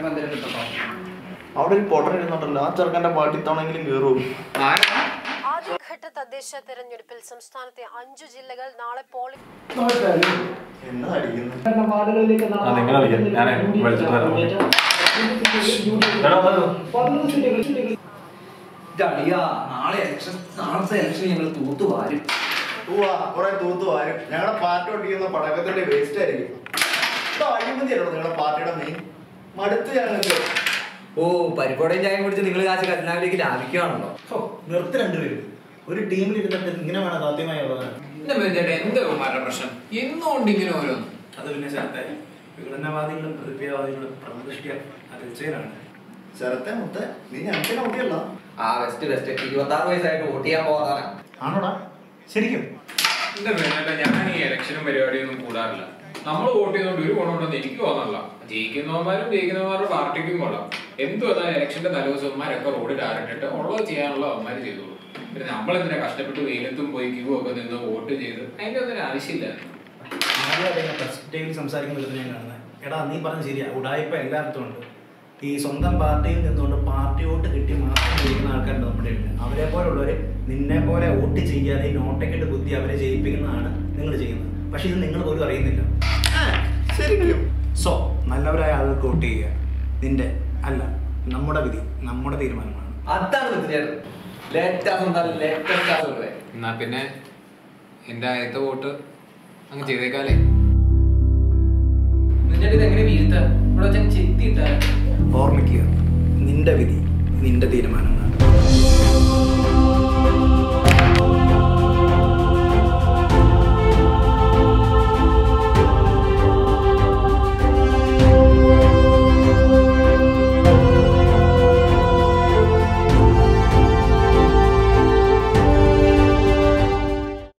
വരുമ്പോ എന്തെങ്കിലും കിട്ടട്ടോ അവിടെ ഒരു പൊട്ടൻ ഇരുന്നുണ്ടല്ലോ ആ ചെറുക്കന്റെ പാട്ടിത്തവണെങ്കിലും കയറും ആരാ ആദ്യഘട്ട തദ്ദേശ തെരഞ്ഞെടുപ്പിൽ സംസ്ഥാനത്തെ അഞ്ചു ജില്ലകൾ നാളെ പോളിംഗ് എന്നാ അടിക്കുന്നത് ആ നിങ്ങൾ കളിക്കാം ഞാൻ വിളിച്ചിട്ട് വരാം എടാ, വരൂ. അളിയാ നാളെ ഇലക്ഷൻ നാളത്തെ ഇലക്ഷൻ ഞങ്ങൾ തൂത്തു വാരും പോവാ കുറെ തൂത്തു വാരും ഞങ്ങളുടെ പാർട്ടി ഒട്ടിക്കുന്ന പടക്കത്തിന്റെ വേസ്റ്റ് ആയിരിക്കും ഇപ്പൊ അഴിമതിയല്ലോ നിങ്ങളുടെ പാർട്ടിയുടെ മെയിൻ മടുത്ത് ഞങ്ങൾക്ക് ഓ പരിപ്പോടയും ചായം കുടിച്ച് നിങ്ങൾ കാശ് ഖജനാവിലേക്ക് ലാഭിക്കുകയാണല്ലോ നിർത്തി രണ്ടുപേരും ഒരു ടീമിൽ ഇരുന്നിട്ട് ഇങ്ങനെ വേണം സാധ്യമായ ഉള്ളതാണ് എന്റെ മേതേടെ എന്താ കുമാരുടെ പ്രശ്നം എന്നുകൊണ്ട് ഇങ്ങനെ ഓരോന്ന് അത് പിന്നെ ശരത്തെ വിഘടനവാദികളും പ്രതിഭ്യവാദികളും പ്രതിഷ്ഠ അകൽച്ചയിലാണ് ശരത്തെ മുത്ത നീ ഞങ്ങൾക്ക് നോക്കിയല്ല ആ വെസ്റ്റ് വെസ്റ്റ് ഇരുപത്തി ആറ് വയസ്സായിട്ട് വോട്ട് ചെയ്യാൻ പോകാനാണ് ആണോടാ ശരിക്കും എന്റെ മേതേടെ ഞാൻ ഈ ഇലക്ഷനും പരിപാടിയൊന്നും കൂടാറില്ല നമ്മൾ വോട്ട് ചെയ്തുകൊണ്ട് ഒരു ഗുണമുണ്ടെന്ന് എനിക്ക് തോന്നല്ല ജയിക്കുന്നവന്മാരും ജയിക്കുന്നവന്മാരുടെ പാർട്ടിക്കും കൊള്ളാം എന്തും അതാ ഇലക്ഷന്റെ തലേദിവസന്മാരൊക്കെ റോഡിൽ ആരട്ടിട്ട് ഉള്ളത് ചെയ്യാനുള്ള അവന്മാർ ചെയ്തോളൂ പിന്നെ നമ്മളെന്തിനാ കഷ്ടപ്പെട്ട് വെയിലത്തും പോയി ക്യൂ ഒക്കെ നിന്ന് വോട്ട് ചെയ്ത് അതിന്റെ ഒന്നും ആവശ്യമില്ല ആദ്യം ഫസ്റ്റ് ടൈമിൽ സംസാരിക്കുന്നത് ഞാൻ കാണുന്നത് എടാ നീ പറഞ്ഞത് ശരിയാ ഉടായ്പ എല്ലായിടത്തും ഉണ്ട് ഈ സ്വന്തം പാർട്ടിയിൽ നിന്നുകൊണ്ട് പാർട്ടി വോട്ട് കിട്ടി മാത്രം ജയിക്കുന്ന ആൾക്കാരുണ്ട് നമ്മുടെ ഇടയിൽ അവരെ പോലുള്ളവർ നിന്നെ പോലെ വോട്ട് ചെയ്യാതെ നോട്ടക്കെട്ട് ബുദ്ധി അവരെ ജയിപ്പിക്കുന്നതാണ് നിങ്ങൾ ചെയ്യുന്നത് പക്ഷെ ഇത് നിങ്ങൾ പോലും അറിയുന്നില്ല ശരിക്കും സോ നല്ലവരായ ആളുകൾക്ക് വോട്ട് ചെയ്യുക നിന്റെ അല്ല നമ്മുടെ വിധി നമ്മുടെ തീരുമാനമാണ് അതാണ് തീർച്ചയായിട്ടും ലേറ്റസ്റ്റ് എന്താ ലേറ്റസ്റ്റ് ആളുകളെ എന്നാ പിന്നെ എന്റെ ആദ്യത്തെ വോട്ട് അങ്ങ് ചെയ്തേക്കാലേ എന്നിട്ട് ഇത് എങ്ങനെ വീഴ്ത്ത ഇവിടെ വെച്ചാൽ ചെത്തിയിട്ടാ ഓർമ്മിക്കുക നിന്റെ വിധി നിന്റെ തീരുമാനമാണ്